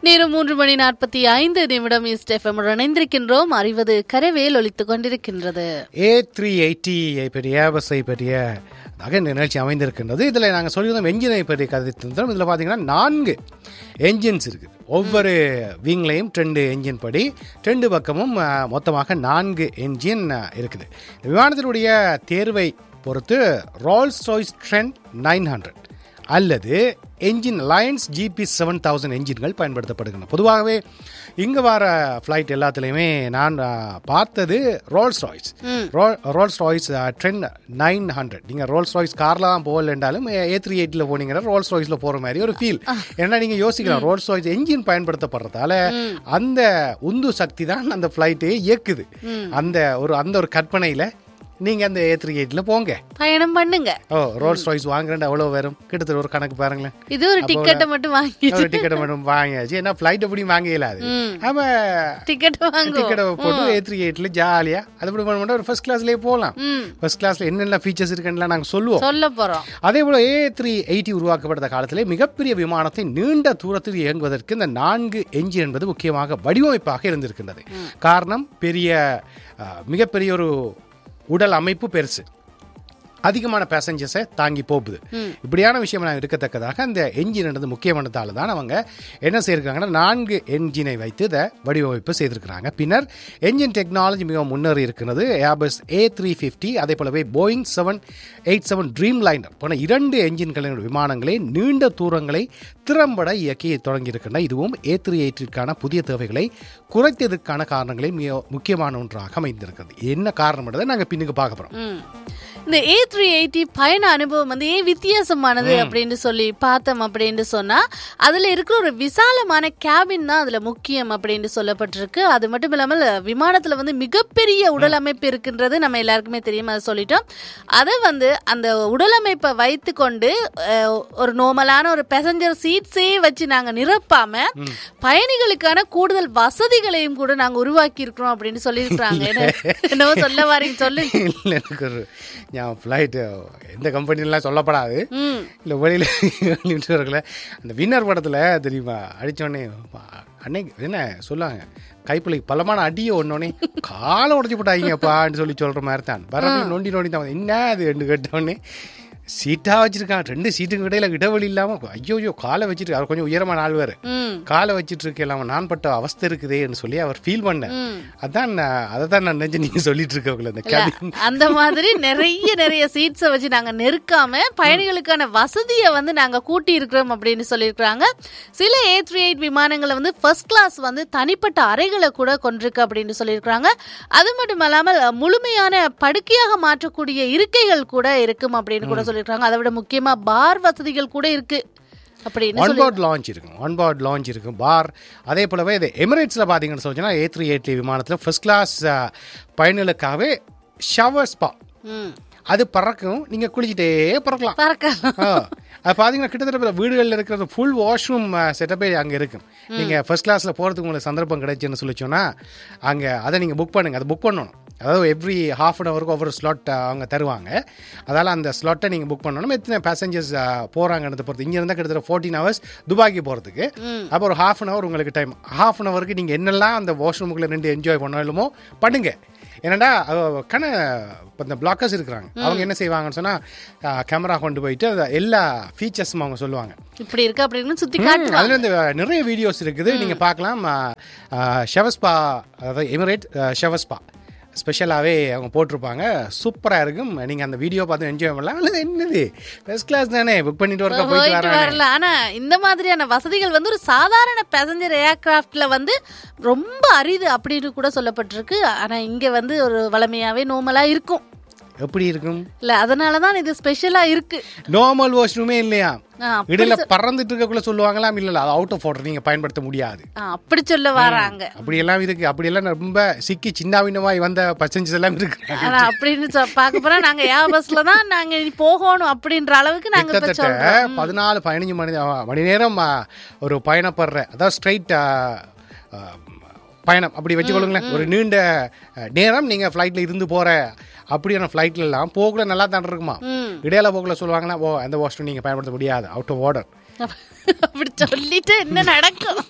நேரம் மூன்று மணி நாற்பத்தி ஐந்து நிமிடம் ஈஸ்ட் எஃப்எம் இணைந்திருக்கின்றோம் அறிவது கரவேல் ஒலித்துக் கொண்டிருக்கின்றது ஏ த்ரீ எயிட்டி பற்றிய ஏபஸை பற்றிய ஆக இந்த நிகழ்ச்சி அமைந்திருக்கின்றது இதில் நாங்கள் சொல்லியிருந்தோம் என்ஜினை பற்றி கதைத்திருந்தோம் இதில் பார்த்தீங்கன்னா நான்கு என்ஜின்ஸ் இருக்குது ஒவ்வொரு விங்லையும் ரெண்டு என்ஜின் படி ரெண்டு பக்கமும் அஹ், மொத்தமாக நான்கு என்ஜின் அஹ், இருக்குது இந்த விமானத்தினுடைய தேர்வை பொறுத்து Rolls Royce Trent nine hundred அல்லது engine alliance GP seven thousand என்ஜின்கள் பயன்படுத்தப்படுகின்றன பொதுவாகவே இங்கே வர ஃப்ளைட் எல்லாத்துலேயுமே நான் ஆ, பார்த்தது Rolls Royce Rolls Royce Trent nine hundred நீங்கள் ரோல்ஸ் ராய்ஸ் காரில் தான் போகலன்றாலும் ஏ த்ரீ எயிட்டில் போனீங்கன்னா ரோல்ஸ் ராய்ஸில் போகிற மாதிரி ஒரு ஃபீல் ஏன்னா நீங்கள் யோசிக்கலாம் ரோல்ஸ் ராய்ஸ் என்ஜின் பயன்படுத்தப்படுறதால அந்த உந்து சக்தி தான் அந்த ஃப்ளைட்டே இயக்குது அந்த ஒரு அந்த ஒரு கற்பனையில் நீங்கள் அந்த ஏ த்ரீ எயிட்டில் போங்க பயணம் பண்ணுங்க ஓ ரோல்ஸ் ராய்ஸ் வாங்குறேன் எவ்வளோ வரும் கிட்டத்தட்ட ஒரு கணக்கு பாருங்களேன் இது ஒரு டிக்கெட்டை மட்டும் வாங்கிட்டு ஒரு டிக்கெட்டை மட்டும் வாங்கியாச்சு ஏன்னா ஃப்ளைட் எப்படி வாங்க இயலாது ஆமா டிக்கெட் வாங்குவோம் டிக்கெட்டை போட்டு ஏ த்ரீ எயிட்ல ஜாலியா அது எப்படி பண்ண மாட்டோம் ஒரு ஃபர்ஸ்ட் கிளாஸ்லயே போகலாம் ம். ஃபர்ஸ்ட் கிளாஸ்ல என்னென்ன ஃபீச்சர்ஸ் இருக்குன்னு நாங்க சொல்லுவோம் சொல்ல போறோம் அதே போல ஏ த்ரீ எயிட்டி உருவாக்கப்பட்ட காலத்திலே மிகப்பெரிய விமானத்தை நீண்ட தூரத்தில் இயங்குவதற்கு இந்த நான்கு என்ஜின் என்பது முக்கியமாக வடிவமைப்பாக இருந்திருக்கின்றது காரணம் பெரிய அஹ், மிகப்பெரிய ஒரு உடல் அமைப்பு பெருசு அதிகமான பேசஞ்சர்ஸை தாங்கி போகுது இப்படியான விஷயம் நான் இருக்கத்தக்கதாக அந்த என்ஜின் என்பது முக்கியமானதால தான் அவங்க என்ன செய்யிருக்காங்கன்னா நான்கு என்ஜினை வைத்து இதை வடிவமைப்பு செய்திருக்கிறாங்க பின்னர் என்ஜின் டெக்னாலஜி மிகவும் முன்னேறி இருக்கிறது ஏபஸ் ஏ த்ரீ ஃபிஃப்டி அதே போலவே Boeing seven eight seven dreamliner போன இரண்டு என்ஜின்களின் விமானங்களை நீண்ட தூரங்களை திறம்பட இயக்கி தொடங்கியிருக்கின்றன இதுவும் ஏ த்ரீ எயிட்டிற்கான புதிய தேவைகளை குறைத்ததற்கான காரணங்களை மிக முக்கியமான ஒன்றாக அமைந்திருக்கிறது என்ன காரணம் நாங்கள் பின்னுக்கு பார்க்க போகிறோம் ம். இந்த ஏ த்ரீ எயிட்டி பயண அனுபவம் வந்து ஏன் வித்தியாசமானது அப்படின்னு சொல்லி பார்த்தோம் அப்படின்னு சொன்னா அதுல இருக்கிற ஒரு விசாலமான கேபின் தான் அதுல முக்கியம் அப்படின்னு சொல்லப்பட்டிருக்கு அது மட்டும் இல்லாமல் விமானத்துல வந்து மிகப்பெரிய உடல் அமைப்பு இருக்கின்றது நம்ம எல்லாருக்குமே தெரியும் அதை சொல்லிட்டோம் அதை வந்து அந்த உடல் அமைப்பை வைத்து கொண்டு அஹ், ஒரு நோமலான ஒரு பேசஞ்சர் சீட்ஸே வச்சு நாங்க நிரப்பாம பயணிகளுக்கான கூடுதல் வசதிகளையும் கூட நாங்க உருவாக்கி இருக்கிறோம் அப்படின்னு சொல்லியிருக்கிறாங்க என்ன- என்னவோ சொல்ல வாரீங்க சொல்லுங்க இல்லை எனக்கு ஒரு ஞாபகம் ஃப்ளைட்டு எந்த கம்பெனிலாம் சொல்லப்படாது ம் இல்லை வெளியில் வெளியிட்டவர்களை அந்த வின்னர் படத்தில் தெரியுமா அடித்தோடனே அன்னைக்கு என்ன சொல்லுவாங்க கைப்பிள்ளைக்கு பலமான அடியை ஒன்னோடனே காலை உடச்சி போட்டாங்கப்பான்னு சொல்லி சொல்கிற மாதிரி தான் வரப்ப நொண்டி நொண்டி தான் என்ன அது ரெண்டு கட்டோடனே சீட்டாக வச்சிருக்கான் ரெண்டு சீட்டுக்கு இடையில இடவெளி இல்லாமல் ஐயோ ஐயோ காலை வச்சுட்டு அவர் கொஞ்சம் உயரமான ஆள் வேறு ம் காலை வச்சிட்டு இருக்கலாம் நான் பட்ட அவஸ்தை இருக்குதேன்னு சொல்லி அவர் ஃபீல் பண்ணேன் ம். அதான் நான் அதை தான் நான் நினைச்சு நீங்க சொல்லிட்டு இருக்கவங்கள இந்த கேபின் அந்த மாதிரி நிறைய நிறைய சீட்ஸை வச்சு நாங்க நெருக்காம பயணிகளுக்கான வசதியை வந்து நாங்க கூட்டி இருக்கிறோம் அப்படின்னு சொல்லியிருக்கிறாங்க சில ஏ த்ரீ எயிட் விமானங்களை வந்து ஃபர்ஸ்ட் கிளாஸ் வந்து தனிப்பட்ட அறைகளை கூட கொண்டிருக்கு அப்படின்னு சொல்லியிருக்கிறாங்க அது மட்டும் இல்லாமல் முழுமையான படுக்கையாக மாற்றக்கூடிய இருக்கைகள் கூட இருக்கும் அப்படின்னு கூட சொல்லியிருக்காங்க அதை விட முக்கியமா பார் வசதிகள் கூட இருக்கு அப்படின்னு சொல்லி ஆன்போர்ட் லான்ச் இருக்கும் ஆன்போர்ட் லான்ச் இருக்கும் பார் அதே போலவே இது எமிரேட்ஸில் பார்த்தீங்கன்னு சொன்னா ஏ த்ரீ எயிட்டி விமானத்தில் ஃபர்ஸ்ட் கிளாஸ் பயணிகளுக்காகவே ஷவர் ஸ்பா ம் அது பறக்கும் நீங்க குளிச்சுட்டே பறக்கலாம் பறக்கலாம் ஆ. அது பார்த்தீங்கன்னா கிட்டத்தட்ட வீடுகளில் இருக்கிற ஃபுல் வாஷ்ரூம் செட்டப்பே அங்கே இருக்கும் நீங்கள் ஃபர்ஸ்ட் கிளாஸில் போகிறதுக்கு உங்களுக்கு சந்தர்ப்பம் கிடைச்சுன்னு சொல்லி சொன்னால் அங்கே அதை நீங்கள் புக் பண்ணுங்க அதை புக் பண்ணணும் அதாவது எவ்ரி ஹாஃப் அன் ஹவருக்கு ஒவ்வொரு ஸ்லாட் அவங்க தருவாங்க அதால் அந்த ஸ்லாட்டை நீங்கள் புக் பண்ணணும் எத்தனை பேசஞ்சர்ஸ் போகிறாங்கன்றத பொறுத்து இங்கே இருந்தால் கிட்டத்தட்ட ஃபோர்டீன் ஹவர்ஸ் துபாய்க்கு போகிறதுக்கு அப்போ ஒரு ஹாஃப் அன் ஹவர் உங்களுக்கு டைம் ஹாஃப் அன் ஹவருக்கு நீங்கள் என்னெல்லாம் அந்த வாஷ்ரூமுக்குள்ளே நின்று என்ஜாய் பண்ணலுமோ பண்ணுங்க ஏன்னாடா கண இப்போ இந்த பிளாக்கர்ஸ் இருக்கிறாங்க அவங்க என்ன செய்வாங்கன்னு சொன்னால் கேமரா கொண்டு போயிட்டு அந்த எல்லா ஃபீச்சர்ஸும் அவங்க சொல்லுவாங்க இப்படி இருக்கு அப்படின்னு சுத்தி காட்டு அதுல இந்த நிறைய வீடியோஸ் இருக்குது நீங்க பார்க்கலாம் ஷெவஸ்பா அதாவது எமிரேட் ஷெவஸ்பா ஸ்பெஷலாகவே அவங்க போட்டிருப்பாங்க சூப்பராக இருக்கும் நீங்கள் அந்த வீடியோ பார்த்து என்ஜாய் பண்ணலாம் அல்லது என்னது ஃபர்ஸ்ட் கிளாஸ் தானே புக் பண்ணிட்டு வரக்க போயிட்டு போயிட்டு வரேன் வரல ஆனா இந்த மாதிரியான வசதிகள் வந்து ஒரு சாதாரண பேசஞ்சர் ஏர்கிராஃப்ட்ல வந்து ரொம்ப அரிது அப்படின்னு கூட சொல்லப்பட்டிருக்கு ஆனா இங்க வந்து ஒரு வளமையாவே நோமலா இருக்கும் எப்படி இருக்கும் இல்ல அதனாலதான் இது ஸ்பெஷலா இருக்கு நார்மல் வாஷ்ரூமே இல்லையா ஆ, அப்படி இடையில பறந்துட்டு இருக்கக்குள்ள சொல்லுவாங்களாம் இல்ல அது அவுட் ஆஃப் ஆர்டர் நீங்க பயன்படுத்த முடியாது ஆ, அப்படி சொல்ல வராங்க அப்படியெல்லாம் இருக்கு அப்படியெல்லாம் ரொம்ப சிக்கி சின்னாவினமாய் வந்த பசஞ்சஸ் எல்லாம் இருக்கு ஆனா அப்படின்னு சொ- பார்க்க போனா நாங்க ஏர் பஸ்ல தான் நாங்க இனி போகணும் அப்படின்ற அளவுக்கு நாங்க இப்ப சொல்றோம் கிட்டத்தட்ட பதினாலு பதினஞ்சு மணி மணி நேரம் ஆ, ஒரு பயணப்படுற அதாவது ஸ்ட்ரைட் பயணம் அப்படி வச்சுக்கொள்ளுங்களேன் ஒரு நீண்ட அ, நேரம் நீங்க ஃப்ளைட்ல இருந்து போற அப்படியான ஃப்ளைட்ல எல்லாம் போகல நல்லா தான் இருக்குமா ம். இடையில போகல சொல்லுவாங்கன்னா ஓ அந்த வாஷ்ரூம் நீங்க பயன்படுத்த முடியாது அவுட் ஆஃப் ஆர்டர் அப்படி சொல்லிட்டு என்ன நடக்கும்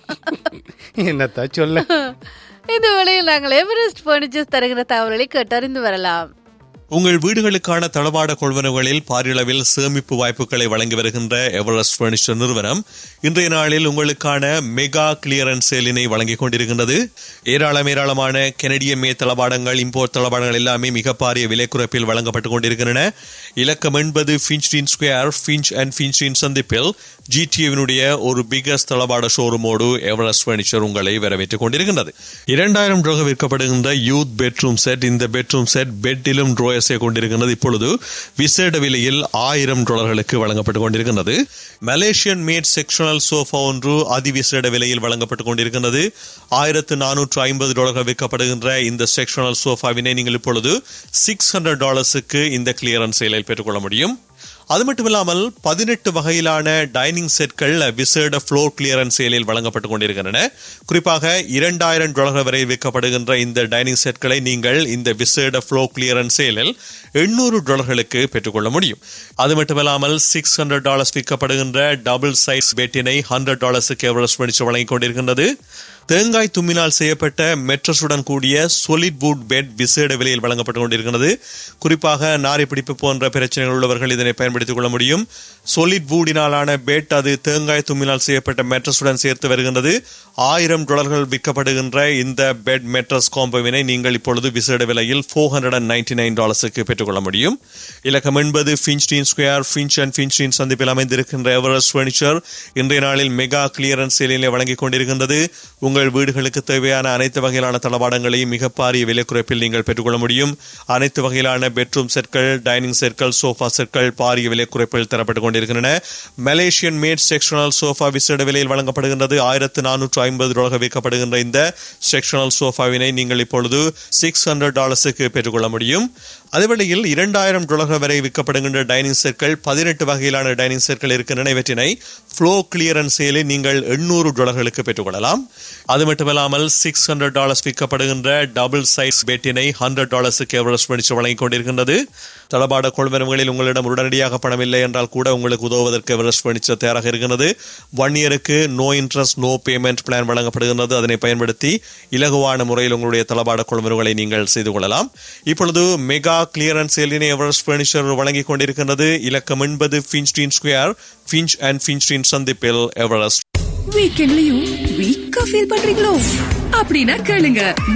என்னத்தா சொல்ல இந்த வேளையில் நாங்கள் எவரெஸ்ட் பர்னிச்சர்ஸ் தருகிற தகவல்களை கேட்டறிந்து வரலாம் உங்கள் வீடுகளுக்கான தளவாட கொள்வனவுகளில் பாரியளவில் சேமிப்பு வாய்ப்புகளை வழங்கி வருகின்ற எவரெஸ்ட் பர்னிச்சர் நிறுவனம் இன்றைய நாளில் உங்களுக்கான மெகா கிளியரன்ஸ் சேலினை வழங்கிக் கொண்டிருக்கின்றது ஏராளம் ஏராளமான கெனடிய மே தளவாடங்கள் இம்போர்ட் தளவாடங்கள் எல்லாமே மிக பாரிய விலை குறைப்பில் வழங்கப்பட்டுக் கொண்டிருக்கின்றன இலக்கம் என்பது Finchdene square Finch and Finchdene சந்திப்பில் ஜிடிஏவினுடைய ஒரு பிகஸ்ட் தளவாட ஷோரூமோடு எவரெஸ்ட் பர்னிச்சர் உங்களை வரவேற்றுக் கொண்டிருக்கின்றது இரண்டாயிரம் ரூபாய் விற்கப்படுகின்ற யூத் பெட்ரூம் செட் இந்த பெட்ரூம் செட் பெட்டிலும் ட்ரோயர்ஸை கொண்டிருக்கின்றது இப்பொழுது விசேட விலையில் ஆயிரம் டாலர்களுக்கு வழங்கப்பட்டுக் கொண்டிருக்கின்றது மலேசியன் மேட் செக்ஷனல் சோஃபா ஒன்று அதிவிசேட விலையில் வழங்கப்பட்டுக் கொண்டிருக்கின்றது ஆயிரத்து நானூற்று ஐம்பது டாலர்கள் விற்கப்படுகின்ற இந்த செக்ஷனல் சோஃபாவினை நீங்கள் இப்பொழுது சிக்ஸ் ஹண்ட்ரட் டாலர்ஸுக்கு இந்த கிளியரன்ஸ் சேலில் பெற்றுக்கொள்ள முடியும் அது மட்டும் இல்லாமல் பதினெட்டு வகையிலான டைனிங் செட்கள் விசேட ஃப்ளோர் கிளியரன்ஸ் சேலில் வழங்கப்பட்டுக் கொண்டிருக்கின்றன குறிப்பாக இரண்டாயிரம் டாலர்கள் வரை விற்கப்படுகின்ற இந்த டைனிங் செட்களை நீங்கள் இந்த விசேட ஃப்ளோர் கிளியரன்ஸ் சேலில் எண்ணூறு டாலர்களுக்கு பெற்றுக்கொள்ள முடியும் அது மட்டுமில்லாமல் சிக்ஸ் ஹண்ட்ரட் டாலர்ஸ் விற்கப்படுகின்ற டபுள் சைஸ் பெட்டினை ஹண்ட்ரட் டாலர்ஸுக்கு எவரெஸ்ட் படிச்சு வழங்கிக் கொண்டிருக்கின்றது தேங்காய் தும்மினால் செய்யப்பட்ட மெட்ரஸுடன் கூடிய சொலிட் வுட் பெட் விசேட விலையில் வழங்கப்பட்டுக் கொண்டிருக்கிறது குறிப்பாக நாரி பிடிப்பு போன்ற பிரச்சனைகள் உள்ளவர்கள் இதனை பயன்படுத்திக் கொள்ள முடியும் சொலிட் வூடினாலான பெட் அது தேங்காய் தும்மினால் செய்யப்பட்ட மெட்ரஸுடன் சேர்த்து வருகின்றது ஆயிரம் டாலர்கள் விற்கப்படுகின்ற இந்த பெட் மெட்ரஸ் காம்போவினை நீங்கள் இப்பொழுது விசேட விலையில் four hundred and ninety nine டாலர்ஸுக்கு பெற்றுக்கொள்ள முடியும் இலக்கம் என்பது Finchdene square Finch and Finchdene சந்திப்பில் அமைந்திருக்கின்ற எவரெஸ்ட் பர்னிச்சர் இன்றைய நாளில் மெகா கிளியரன்ஸ் சேலிலே வழங்கிக் கொண்டிருக்கின்றது உங்கள் வீடுகளுக்கு தேவையான அனைத்து வகையிலான தளவாடங்களையும் மிக பாரிய விலை குறைப்பில் நீங்கள் பெற்றுக்கொள்ள முடியும் அனைத்து வகையிலான பெட்ரூம் செட்கள் டைனிங் செட்கள் சோஃபா செட்கள் பாரிய விலை குறைப்பில் தரப்பட்டுக் கொண்டிருக்கின்றன மலேசியன் மேட் செக்ஷனல் சோஃபா விசேட விலையில் வழங்கப்படுகின்றது ஆயிரத்து நானூற்று ஐம்பது டாலர்கள் விற்கப்படுகின்ற இந்த செக்ஷனல் சோஃபாவினை நீங்கள் இப்பொழுது சிக்ஸ் ஹண்ட்ரட் டாலர்ஸுக்கு பெற்றுக்கொள்ள முடியும் அதேவேளையில் இரண்டாயிரம் டாலர்கள் வரை விற்கப்படுகின்ற டைனிங் செட்கள் பதினெட்டு வகையிலான டைனிங் செட்கள் இருக்கின்றன இவற்றினை ஃப்ளோ கிளியரன்ஸ் சேலில் நீங்கள் எண்ணூறு டாலர்களுக்கு பெற்றுக்கொள்ளலாம் அது மட்டுமல்லாமல் சிக்ஸ் ஹண்ட்ரட் டாலர்ஸ் விற்கப்படுகின்ற டபுள் சைஸ் பெட்டினை ஹண்ட்ரட் டாலர்ஸுக்கு எவரெஸ்ட் படிச்சு வழங்கிக் கொண்டிருக்கின்றது தளபாட கொள்வனவுகளில் உங்களிடம் உடனடியாக பணம் இல்லை என்றால் கூட உங்களுக்கு உதவுவதற்கு எவரெஸ்ட் பணிச்சர் தயாராக இருக்கிறது ஒன் இயருக்கு no interest no payment plan வழங்கப்படுகின்றது அதனை பயன்படுத்தி இலகுவான முறையில் உங்களுடைய தளபாட கொள்வனவுகளை நீங்கள் செய்து கொள்ளலாம் இப்பொழுது மெகா கிளியரன்ஸ் சேலினை எவரெஸ்ட் பர்னிச்சர் வழங்கிக் கொண்டிருக்கின்றது இலக்கம் என்பது Finchdene square Finch and Finchdene சந்திப்பில் எவரெஸ்ட் வீக்கெண்ட்லயும் வீக்கா ஃபீல் பண்றீங்களோ அப்படின்னா கேளுங்க